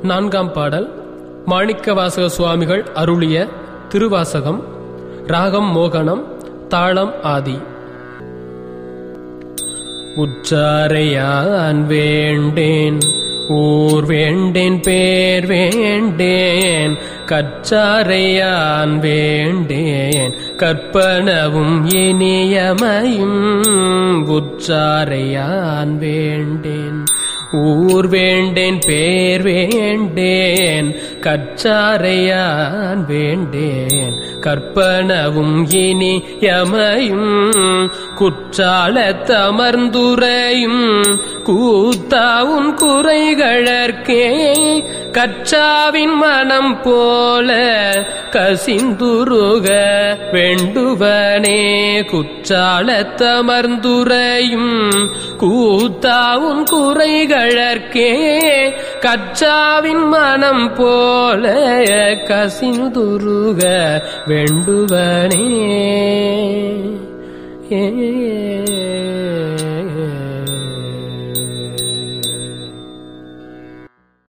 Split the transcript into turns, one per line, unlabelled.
நான்காம் பாடல் மாணிக்கவாசக சுவாமிகள் அருளிய திருவாசகம் ராகம் மோகனம் தாளம் ஆதி உற்றாரையான் வேண்டேன் ஊர் வேண்டேன் பேர் வேண்டேன் கற்றாரையான் வேண்டேன் கற்பனவும் இனியமையும் உற்றாரையான் வேண்டேன் ஊர் வேண்டேன் பேர் வேண்டேன் கற்றாரையான் வேண்டேன் கற்பனவும் இனி யமையும் குற்றாலத்தமர்ந்துரையும் கூத்தாவும் குறைகளற்கே கற்றாவின் மனம் போல கசிந்துருக வேண்டுவனே குற்றாலத்தமர்ந்துரையும் கூத்தாவும் குறைகளற்கே கற்றாவின் மனம் போல கசிந்துருக வேண்டுவனே ஏ